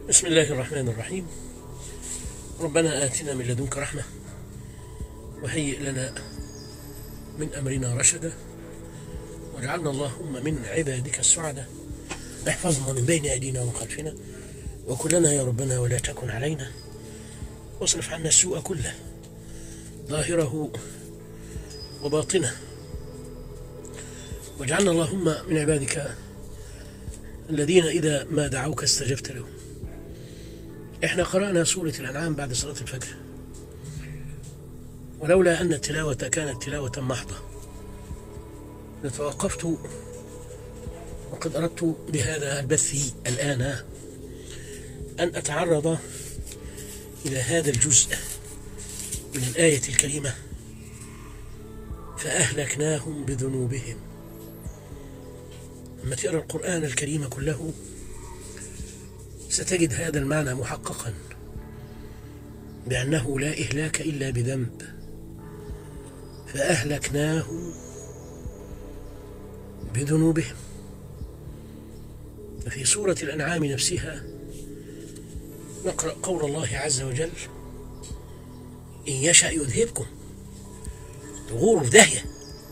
بسم الله الرحمن الرحيم ربنا آتنا من لدنك رحمة وهيئ لنا من أمرنا رشدا واجعلنا اللهم من عبادك السعداء احفظنا من بين أيدينا ومن خلفنا وكلنا يا ربنا ولا تكن علينا واصرف عنا السوء كله ظاهره وباطنه واجعلنا اللهم من عبادك الذين إذا ما دعوك استجبت لهم احنا قرأنا سورة الأنعام بعد صلاة الفجر ولولا أن التلاوة كانت تلاوة محضة لتوقفت وقد أردت بهذا البث الآن أن أتعرض إلى هذا الجزء من الآية الكريمة فأهلكناهم بذنوبهم لما تقرأ القرآن الكريم كله ستجد هذا المعنى محققا بأنه لا إهلاك إلا بذنب فأهلكناهم بذنوبهم ففي سورة الأنعام نفسها نقرأ قول الله عز وجل إن يشأ يذهبكم تغوروا في داهية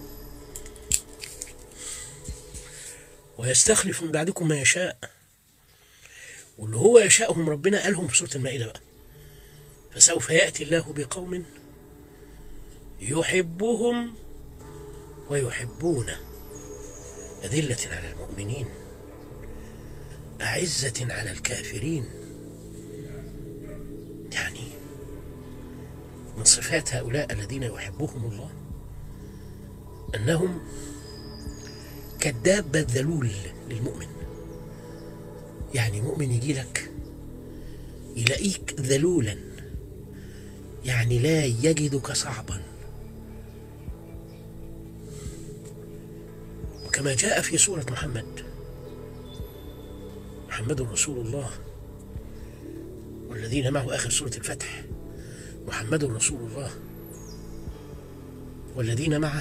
ويستخلف من بعدكم ما يشاء واللي هو يشاءهم ربنا قالهم في سورة المائدة بقى فسوف يأتي الله بقوم يحبهم ويحبونه أذلة على المؤمنين أعزة على الكافرين يعني من صفات هؤلاء الذين يحبهم الله أنهم كالدابة الذلول للمؤمن يعني مؤمن يجي لك يلاقيك ذلولا يعني لا يجدك صعبا وكما جاء في سورة محمد محمد رسول الله والذين معه آخر سورة الفتح محمد رسول الله والذين معه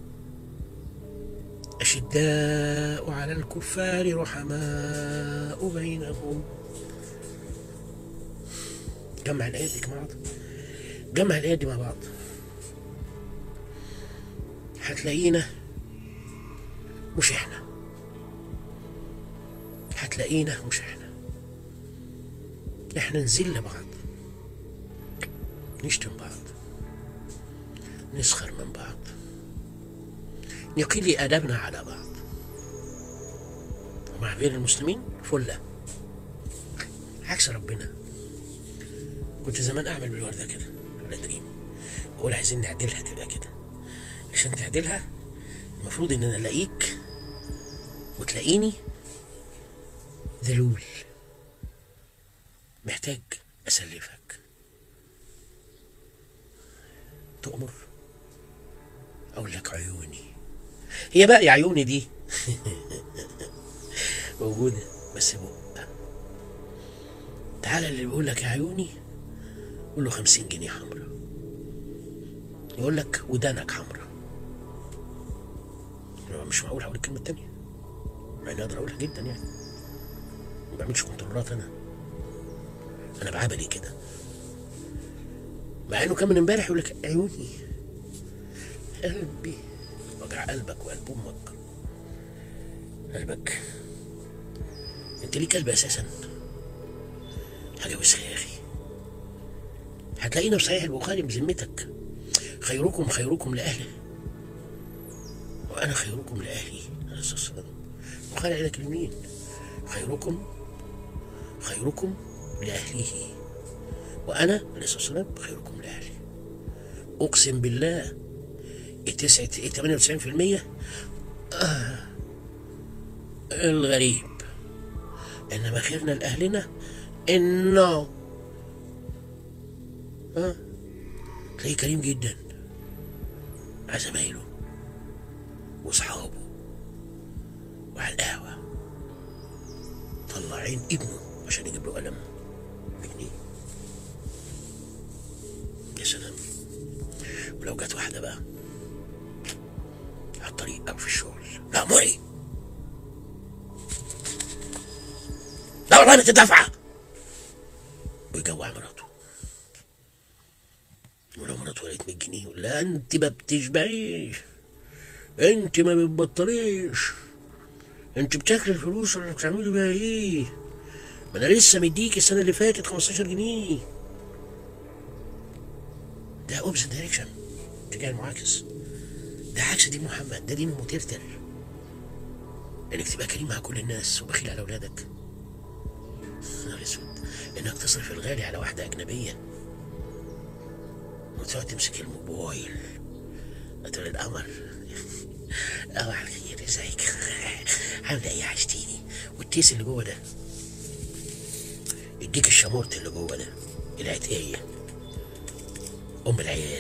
أشداء على الكفار رحماء بينهم جمع الآيات دي مع بعض جمع الآيات دي مع بعض هتلاقينا مش احنا هتلاقينا مش احنا احنا نذل بعض نشتم بعض نسخر من بعض نقل أدبنا على بعض ومع غير المسلمين فلة عكس ربنا كنت زمان أعمل بالوردة كده ولا دريم أقول عايزين نعدلها تبقى كده عشان تعدلها المفروض إن أنا ألاقيك وتلاقيني ذلول محتاج أسلفك تؤمر أقول لك عيوني هي بقى يا عيوني دي موجودة بس بقى تعالى اللي بيقول لك يا عيوني قول له خمسين جنيه حمرا يقول لك ودانك حمرا مش معقول هقول الكلمة التانية مع اني اقدر اقولها جدا يعني ما بعملش كنترولات انا انا بعبلي كده مع انه كان من امبارح يقول لك عيوني قلبي وجع قلبك وقلب امك قلبك انت ليك قلب اساسا حاجه وسخه يا اخي هتلاقينا في صحيح البخاري بذمتك خيركم خيركم لاهله وانا خيركم لاهلي عليه الصلاه والسلام البخاري على كلمين خيركم خيركم لاهله وانا عليه الصلاه والسلام خيركم لاهلي اقسم بالله التسعة 98% آه الغريب انما خيرنا لاهلنا انه ها تلاقيه كريم جدا مع زمايله واصحابه وعلى القهوه طلعين ابنه عشان يجيب له قلم بجنيه يا سلام ولو جت واحده بقى على الطريق او في الشغل لا معي لا والله ما تدفع لا انت ما بتشبعيش انت ما بتبطليش انت بتاكل الفلوس ولا بتعملي بيها ايه ما انا لسه مديك السنه اللي فاتت 15 جنيه ده اوبزن دايركشن اتجاه المعاكس ده عكس دين محمد ده دين مترتر انك تبقى كريم مع كل الناس وبخيل على اولادك نهار اسود انك تصرف الغالي على واحده اجنبيه وتقعد تمسك الموبايل تقول القمر اه على الخير ازيك عامله ايه عشتيني والتيس اللي جوه ده يديك الشمورت اللي جوه ده العتايه ام العيال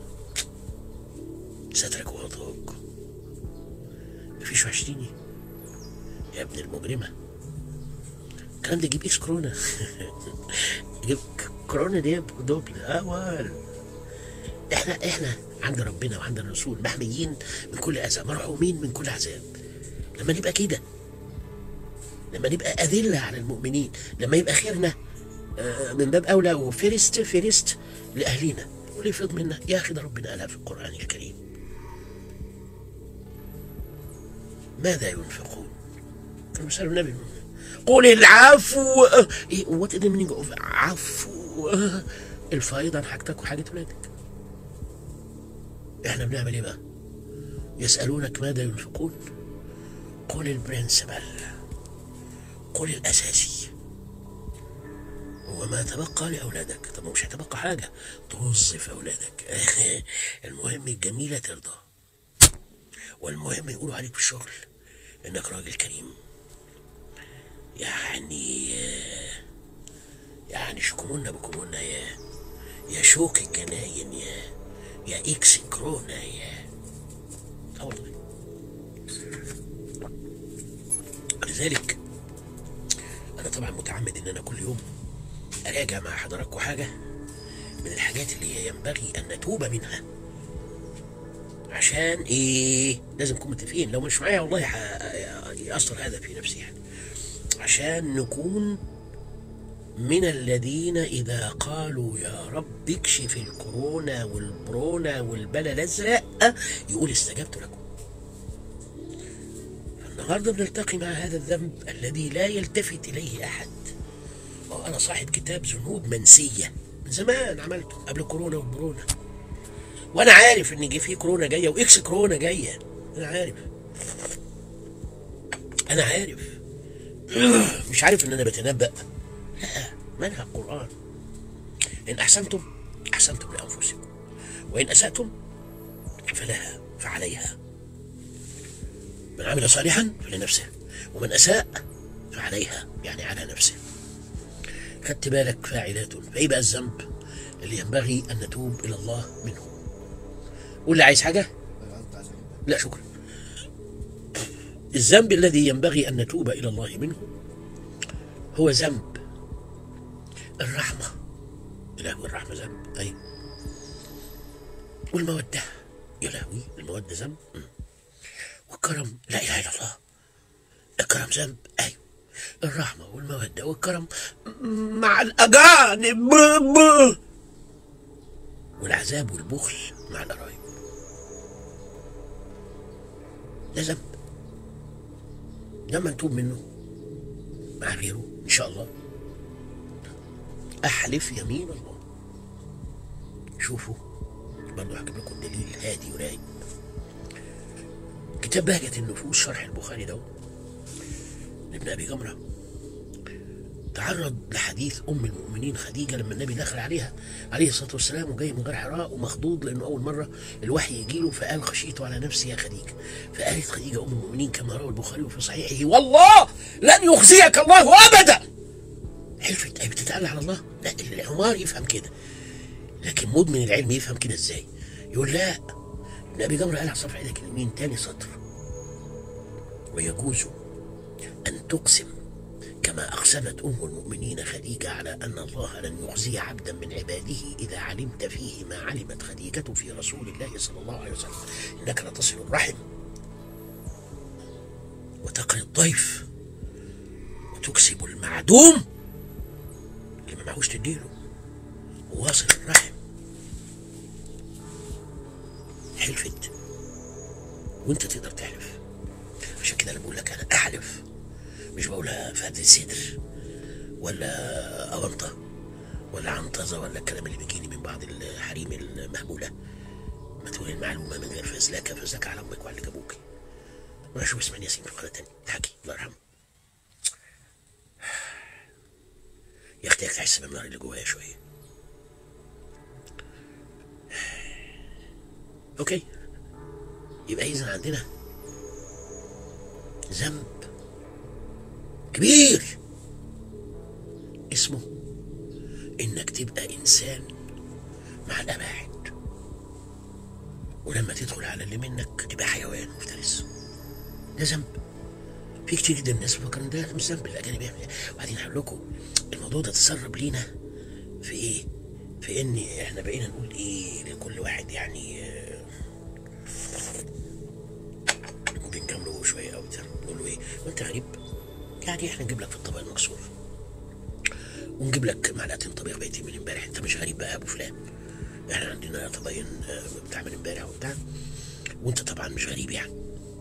سترك وغطاك مفيش وحشتيني يا ابن المجرمه الكلام ده يجيب اكس كورونا يجيب كورونا دي دوبل اول احنا احنا عند ربنا وعند الرسول محميين من كل اذى مرحومين من كل عذاب لما نبقى كده لما نبقى أذلة على المؤمنين لما يبقى خيرنا آه، من باب أولى وفرست فرست لأهلنا واللي يفيض منا يا أخي ده ربنا قالها في القرآن الكريم ماذا ينفقون كانوا بيسألوا النبي قل العفو ايه وات ذا مينينج اوف عفو الفايض عن حاجتك وحاجة ولادك احنا بنعمل ايه بقى يسألونك ماذا ينفقون قل البرنسبل قل الأساسي وما تبقى لأولادك طب مش هتبقى حاجة توظف أولادك المهم الجميلة ترضى والمهم يقولوا عليك في الشغل إنك راجل كريم يعني يعني شكمونا بكمونا يا يا شوك الجناين يا يا اكس كورونا يا اه والله ولذلك انا طبعا متعمد ان انا كل يوم اراجع مع حضراتكم حاجه من الحاجات اللي هي ينبغي ان نتوب منها عشان ايه لازم نكون متفقين لو مش معايا والله ح- يأثر هذا في نفسي يعني عشان نكون من الذين إذا قالوا يا رب اكشف الكورونا والبرونا والبلا الأزرق يقول استجبت لكم النهاردة بنلتقي مع هذا الذنب الذي لا يلتفت إليه أحد وأنا صاحب كتاب ذنوب منسية من زمان عملته قبل كورونا وبرونا وأنا عارف إن جه فيه كورونا جاية وإكس كورونا جاية أنا عارف أنا عارف مش عارف إن أنا بتنبأ لا منهى القرآن إن أحسنتم أحسنتم لأنفسكم وإن أسأتم فلها فعليها من عمل صالحا فلنفسه ومن أساء فعليها يعني على نفسه خدت بالك فاعلات فإيه بقى الذنب اللي ينبغي أن نتوب إلى الله منه قول لي عايز حاجة لا شكرا الذنب الذي ينبغي أن نتوب إلى الله منه هو ذنب الرحمة لهوي الرحمة ذنب أيوة والمودة يا لهوي المودة ذنب مم. والكرم لا إله إلا الله الكرم ذنب أيوة الرحمة والمودة والكرم مع الأجانب ب- والعذاب والبخل مع القرايب ده ذنب لما نتوب منه مع غيره إن شاء الله أحلف يمين الله شوفوا برضه هجيب لكم دليل هادي ورايق كتاب بهجة النفوس شرح البخاري ده لابن أبي جمرة تعرض لحديث أم المؤمنين خديجة لما النبي دخل عليها عليه الصلاة والسلام وجاي من غير حراء ومخضوض لأنه أول مرة الوحي يجيله فقال خشيت على نفسي يا خديجة فقالت خديجة أم المؤمنين كما روى البخاري في صحيحه والله لن يخزيك الله أبدا حلفت أي بتتقال على الله لا الحمار يفهم كده لكن مدمن العلم يفهم كده ازاي يقول لا ابن ابي جمره قال على صفحه ايدك اليمين تاني سطر ويجوز ان تقسم كما اقسمت ام المؤمنين خديجه على ان الله لن يخزي عبدا من عباده اذا علمت فيه ما علمت خديجه في رسول الله صلى الله عليه وسلم انك لتصل الرحم وتقري الضيف وتكسب المعدوم اللي ما معهوش تديله وواصل الرحم حلفت وانت تقدر تحلف عشان كده انا بقول لك انا احلف مش بقولها في هذه الصدر ولا اونطه ولا عنطزه ولا الكلام اللي بيجيني من بعض الحريم المهبوله ما تقول المعلومه من غير فزلكه فزلكه على امك وعلى ابوك وانا اشوف اسماعيل ياسين في قناه تانية تحكي الله يرحمه يا اختي تحس بالنار اللي جوايا شويه اوكي يبقى اذا عندنا ذنب كبير اسمه انك تبقى انسان مع الاباعد ولما تدخل على اللي منك تبقى حيوان مفترس ده ذنب في كتير جدا الناس بتفكر ان ده مش ذنب الاجانب يعمل وبعدين هقول لكم الموضوع ده تسرب لينا في ايه؟ في ان احنا بقينا نقول ايه لكل واحد يعني آه، بنجامله شويه او بتاع نقول له ايه؟ وانت غريب؟ يعني احنا نجيب لك في الطبق المكسور ونجيب لك معلقتين طبيخ بايتين من امبارح انت مش غريب بقى يا ابو فلان احنا عندنا طبقين آه، بتاع من امبارح وبتاع وانت طبعا مش غريب يعني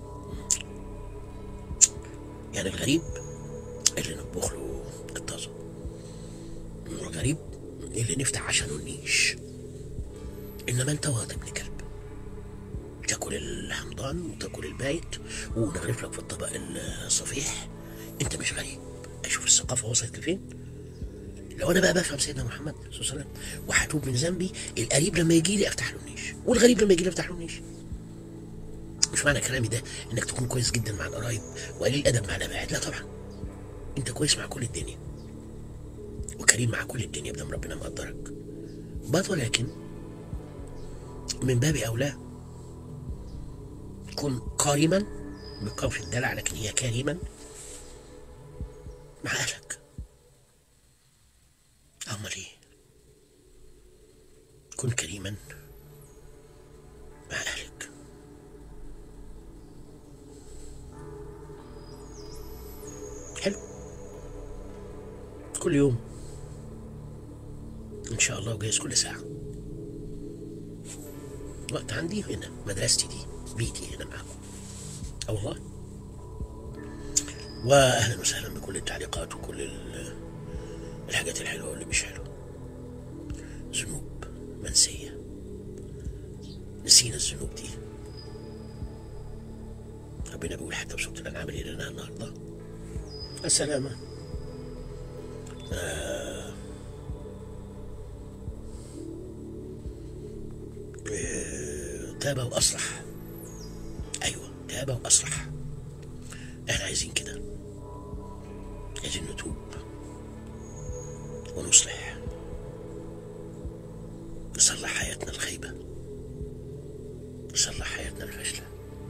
يعني الغريب اللي نطبخ له الطازه الغريب اللي نفتح عشانه النيش انما انت واطي ابن كلب تاكل الحمضان وتاكل البايت ونغرف لك في الطبق الصفيح انت مش غريب اشوف الثقافه وصلت لفين لو انا بقى بفهم سيدنا محمد صلى الله عليه وسلم وهتوب من ذنبي القريب لما يجي لي افتح له النيش والغريب لما يجي لي افتح له النيش مش معنى كلامي ده انك تكون كويس جدا مع القرايب وقليل الادب مع الاباعد لا طبعا انت كويس مع كل الدنيا وكريم مع كل الدنيا بدم ربنا مقدرك بات ولكن من باب اولى كن كريما بقاف الدلع لكن هي كريما مع اهلك امال ايه كن كريما مع اهلك حلو كل يوم ان شاء الله وجايز كل ساعه وقت عندي هنا مدرستي دي بيتي هنا معاكم اه والله واهلا وسهلا بكل التعليقات وكل ال- الحاجات الحلوه واللي مش حلوه ذنوب منسيه نسينا الذنوب دي ربنا بيقول حتى بصوت الانعام اللي لنا النهارده السلامه آه، تاب واصلح ايوه تاب واصلح احنا عايزين كده عايزين نتوب ونصلح نصلح حياتنا الخيبة نصلح حياتنا الفاشلة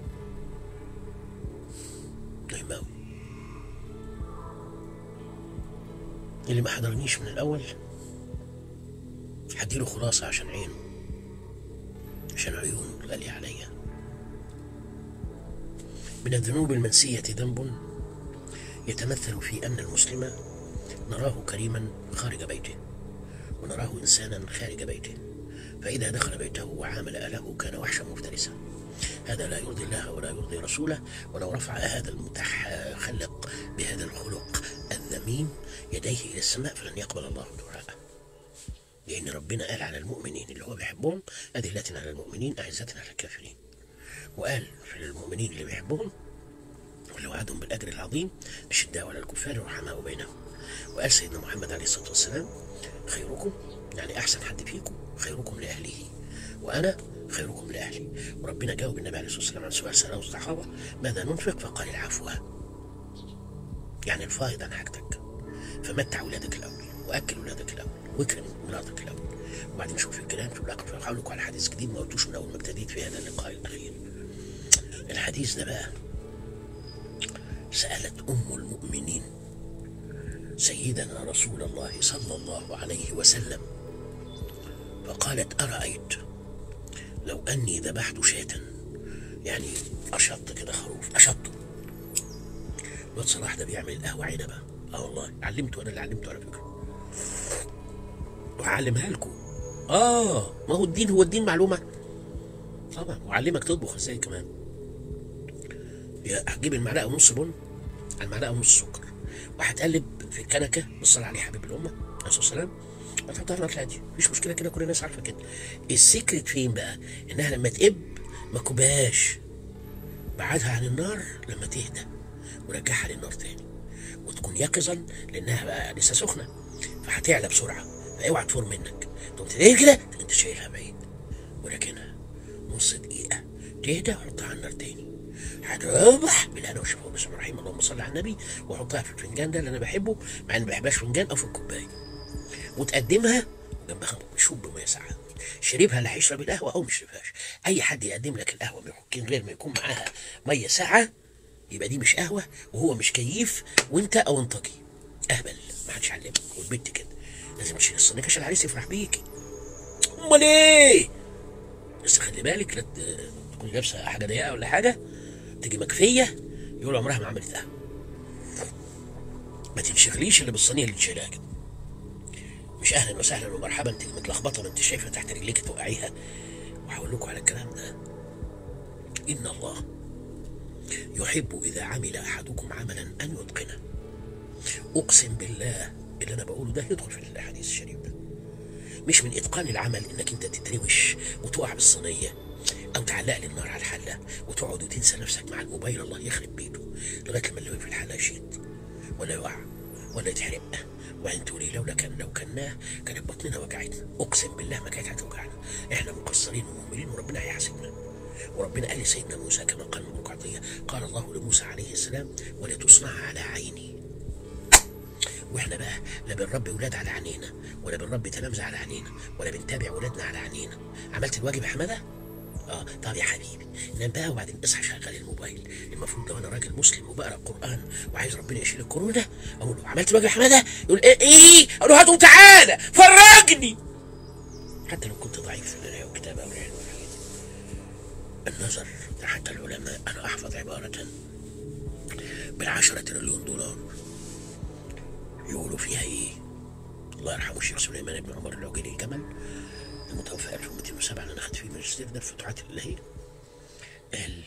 مهم أوي اللي ما حضرنيش من الأول هديله خلاصة عشان عينه عشان عيونه الغالية عليا من الذنوب المنسية ذنب يتمثل في أن المسلم نراه كريما خارج بيته ونراه إنسانا خارج بيته فإذا دخل بيته وعامل أهله كان وحشا مفترسا هذا لا يرضي الله ولا يرضي رسوله ولو رفع هذا المتخلق بهذا الخلق الذميم يديه إلى السماء فلن يقبل الله دعاءه لأن ربنا قال على المؤمنين اللي هو بيحبهم أذلة على المؤمنين أعزة على الكافرين وقال في المؤمنين اللي بيحبهم واللي وعدهم بالأجر العظيم الشداء على الكفار رحماء بينهم وقال سيدنا محمد عليه الصلاة والسلام خيركم يعني أحسن حد فيكم خيركم لأهله وأنا خيركم لأهلي وربنا جاوب النبي عليه الصلاة والسلام عن سؤال سأله الصحابة ماذا ننفق فقال العفو يعني الفائض عن حاجتك فمتع أولادك الأول وأكل أولادك الأول واكرم مراتك الأول وبعدين شوف الكلام شوف الأقل هقول لكم على حديث جديد ما قلتوش من أول ما ابتديت في هذا اللقاء الأخير الحديث ده بقى سألت أم المؤمنين سيدنا رسول الله صلى الله عليه وسلم فقالت أرأيت لو أني ذبحت شاة يعني أشط كده خروف أشطه الواد صلاح ده بيعمل القهوة عنبة اه والله علمته أنا اللي علمته على فكرة وهعلمها لكم اه ما هو الدين هو الدين معلومة طبعا وأعلمك تطبخ ازاي كمان يا- هتجيب المعلقة ونص بن على المعلقة ونص سكر وهتقلب في الكنكة بالصلاة عليه حبيب الأمة عليه الصلاة والسلام وتحطها في النار الهادية مفيش مشكلة كده كل الناس عارفة كده السكرت فين بقى؟ إنها لما تقب ما كوبهاش بعدها عن النار لما تهدى ورجعها للنار تاني وتكون يقظا لانها بقى لسه سخنه فهتعلى بسرعه فاوعى تفور منك تقوم تلاقي كده انت شايلها بعيد ولكنها نص دقيقه تهدى وحطها على النار تاني هتروح بالهنا والشفا بسم الله الرحمن اللهم صل على النبي وحطها في الفنجان ده اللي انا بحبه مع اني ما بحبهاش فنجان او في الكوبايه وتقدمها جنبها مشروب بميه ساقعه شربها اللي هيشرب القهوه او مش شربهاش اي حد يقدم لك القهوه من غير ما يكون معاها ميه ساقعه يبقى دي مش قهوه وهو مش كيف وانت او انطقي اهبل ما حدش علمك والبنت كده لازم تشيل الصينيه عشان العريس يفرح بيكي امال ايه بس خلي بالك لا ت- تكوني لابسه حاجه ضيقه ولا حاجه تيجي مكفيه يقول عمرها ما عملت قهوه ما تنشغليش اللي بالصينيه اللي تشيلها كده مش اهلا وسهلا ومرحبا انت متلخبطه ما انت شايفه تحت رجليك توقعيها وهقول لكم على الكلام ده ان الله يحب إذا عمل أحدكم عملا أن يتقنه أقسم بالله اللي أنا بقوله ده يدخل في الحديث الشريف ده مش من إتقان العمل إنك أنت تتروش وتقع بالصينية أو تعلق لي النار على الحلة وتقعد وتنسى نفسك مع الموبايل الله يخرب بيته لغاية لما اللي في الحلة يشيط ولا يقع ولا يتحرق وبعدين تقولي لولا كان لو كناه كانت بطننا وجعتنا اقسم بالله ما كانت هتوجعنا احنا مقصرين ومهملين وربنا هيحاسبنا وربنا قال لسيدنا موسى كما قال مبروك عطيه قال الله لموسى عليه السلام ولتصنع على عيني واحنا بقى لا بنربي ولاد على عينينا ولا بنربي تلامذة على عينينا ولا بنتابع ولادنا على عينينا عملت الواجب يا حماده اه طب يا حبيبي نام بقى وبعدين اصحى شغل الموبايل المفروض لو انا راجل مسلم وبقرا القران وعايز ربنا يشيل الكورونا اقول له عملت الواجب يا حماده يقول ايه ايه اقول له هاتوا تعالى فرجني حتى لو كنت ضعيف في القرايه والكتابه والعلم والحاجات دي. النظر حتى العلماء انا احفظ عباره بالعشرة تريليون دولار يقولوا فيها ايه الله يرحمه الشيخ سليمان بن عمر العجلي الجمل المتوفى 1207 اللي انا اخذت فيه ماجستير ده الفتوحات الالهيه قال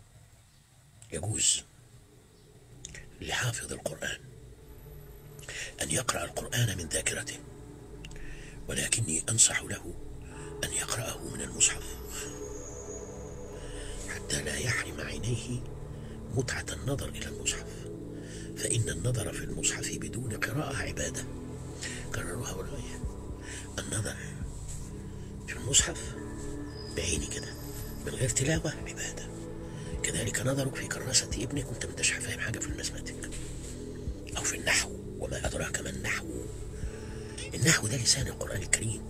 يجوز لحافظ القران ان يقرا القران من ذاكرته ولكني انصح له ان يقراه من المصحف حتى لا يحرم عينيه متعه النظر الى المصحف فان النظر في المصحف بدون قراءه عباده كرروها والله النظر في المصحف بعيني كده من غير تلاوة عبادة كذلك نظرك في كراسة ابنك وانت ما انتش فاهم حاجة في الماثماتيك أو في النحو وما أدراك ما النحو النحو ده لسان القرآن الكريم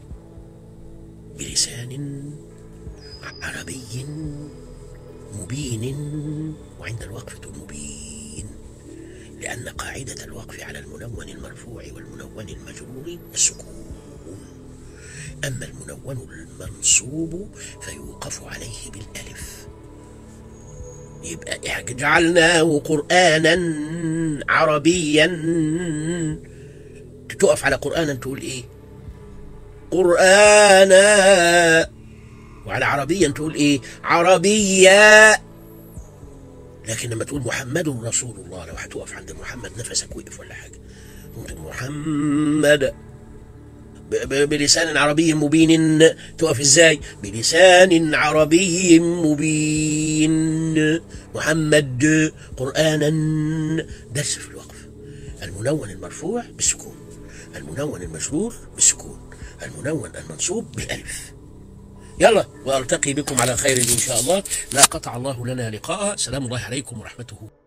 بلسان عربي مبين وعند الوقف مبين لأن قاعدة الوقف على المنون المرفوع والمنون المجرور السكون أما المنون المنصوب فيوقف عليه بالألف يبقى جعلناه قرآنا عربيا تقف على قرآنا تقول إيه قرآنا وعلى عربيا تقول إيه عربيا لكن لما تقول محمد رسول الله لو هتقف عند محمد نفسك وقف ولا حاجة ممكن محمد ب- ب- بلسان عربي مبين تقف ازاي بلسان عربي مبين محمد قرآنا درس في الوقف المنون المرفوع بالسكون المنون المجرور بالسكون المنون المنصوب بالألف يلا والتقي بكم على خير ان شاء الله لا قطع الله لنا لقاء سلام الله عليكم ورحمته